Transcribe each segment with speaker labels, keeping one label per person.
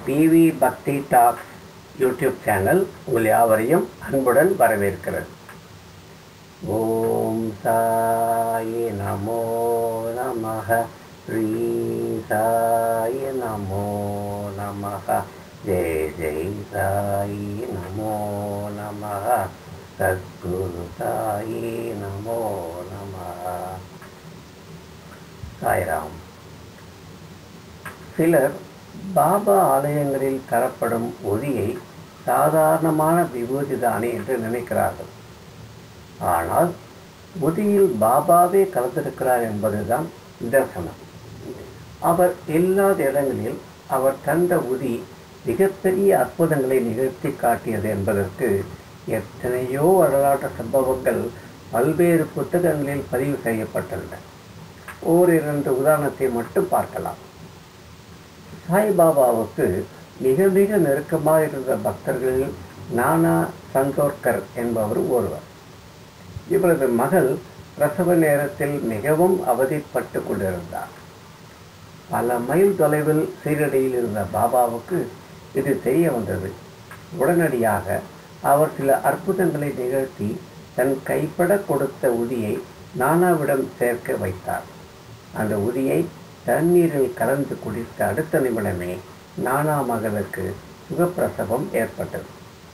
Speaker 1: PV பக்தி tax YouTube channel உங்கள் யாவரையும் அன்புடன் வரவேற்கிறது ஓம் சாய நமோ நமः ஸ்ரீ சாய நமோ நமः ஜெய ஜெய் சாயி நமோ நமः சத்குரு சாயி நமோ நமः சாய்ராம் சிலர் பாபா ஆலயங்களில் தரப்படும் ஒதியை சாதாரணமான விபூதிதானே என்று நினைக்கிறார்கள் ஆனால் ஒதியில் பாபாவே கலந்திருக்கிறார் என்பதுதான் நிதர்சனம் அவர் இல்லாத இடங்களில் அவர் தந்த உதி மிகப்பெரிய அற்புதங்களை நிகழ்த்தி காட்டியது என்பதற்கு எத்தனையோ வரலாற்று சம்பவங்கள் பல்வேறு புத்தகங்களில் பதிவு செய்யப்பட்டுள்ளன ஓரிரண்டு உதாரணத்தை மட்டும் பார்க்கலாம் சாய்பாபாவுக்கு மிக மிக நெருக்கமாக இருந்த பக்தர்களில் நானா சந்தோர்கர் என்பவரும் ஒருவர் இவரது மகள் பிரசவ நேரத்தில் மிகவும் அவதிப்பட்டு கொண்டிருந்தார் பல மைல் தொலைவில் சீரடியில் இருந்த பாபாவுக்கு இது தெரிய வந்தது உடனடியாக அவர் சில அற்புதங்களை நிகழ்த்தி தன் கைப்பட கொடுத்த உதியை நானாவிடம் சேர்க்க வைத்தார் அந்த உதியை தண்ணீரில் கலந்து குடித்த அடுத்த நிமிடமே நானா மகளுக்கு சுகப்பிரசவம் ஏற்பட்டது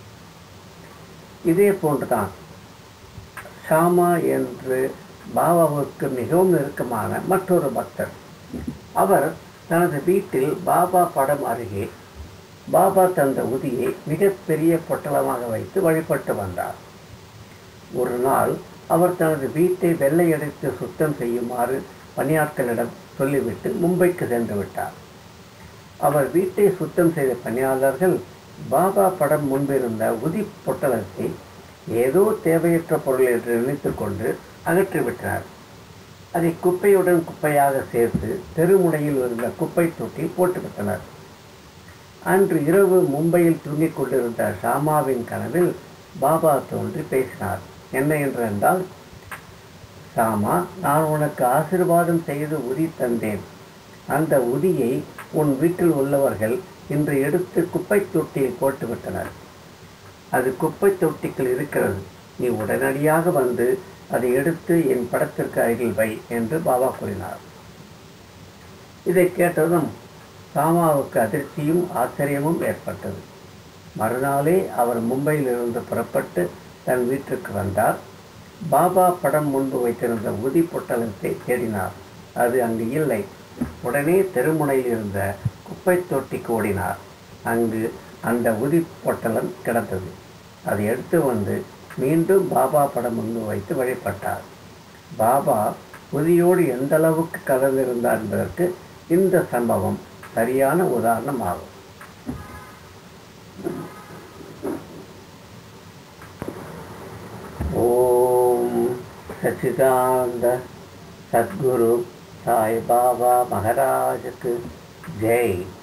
Speaker 1: இதே போன்றுதான் ஷாமா என்று பாபாவுக்கு மிகவும் நெருக்கமான மற்றொரு பக்தர் அவர் தனது வீட்டில் பாபா படம் அருகே பாபா தந்த உதியை மிகப்பெரிய பொட்டலமாக வைத்து வழிபட்டு வந்தார் ஒரு நாள் அவர் தனது வீட்டை வெள்ளையடைத்து சுத்தம் செய்யுமாறு பணியாட்களிடம் சொல்லிவிட்டு மும்பைக்கு சென்று விட்டார் அவர் வீட்டை சுத்தம் செய்த பணியாளர்கள் பாபா படம் முன்பிருந்த உதி பொட்டலத்தை ஏதோ தேவையற்ற பொருள் என்று நினைத்துக்கொண்டு அகற்றிவிட்டனர் அதை குப்பையுடன் குப்பையாக சேர்த்து தெருமுனையில் இருந்த குப்பை தொட்டில் போட்டுவிட்டனர் அன்று இரவு மும்பையில் தூங்கிக் கொண்டிருந்த ஷாமாவின் கனவில் பாபா தோன்றி பேசினார் என்ன என்றால் சாமா நான் உனக்கு ஆசிர்வாதம் செய்து உதி தந்தேன் அந்த உதியை உன் வீட்டில் உள்ளவர்கள் இன்று எடுத்து குப்பை தொட்டியில் போட்டுவிட்டனர் அது குப்பை தொட்டிக்குள் இருக்கிறது நீ உடனடியாக வந்து அதை எடுத்து என் படத்திற்கு அருகில் வை என்று பாபா கூறினார் இதை கேட்டதும் சாமாவுக்கு அதிர்ச்சியும் ஆச்சரியமும் ஏற்பட்டது மறுநாளே அவர் மும்பையிலிருந்து புறப்பட்டு தன் வீட்டிற்கு வந்தார் பாபா படம் முன்பு வைத்திருந்த உதி பொட்டலத்தை தேடினார் அது அங்கு இல்லை உடனே தெருமுனையில் இருந்த குப்பை தொட்டிக்கு ஓடினார் அங்கு அந்த உதி பொட்டலம் கிடந்தது அதை எடுத்து வந்து மீண்டும் பாபா படம் முன்பு வைத்து வழிபட்டார் பாபா உதியோடு எந்த அளவுக்கு கலந்திருந்தார் என்பதற்கு இந்த சம்பவம் சரியான உதாரணம் ஆகும் ஓம் சச்சிதானந்த சத்குரு சாய் பாபா மகாராஜுக்கு ஜெய்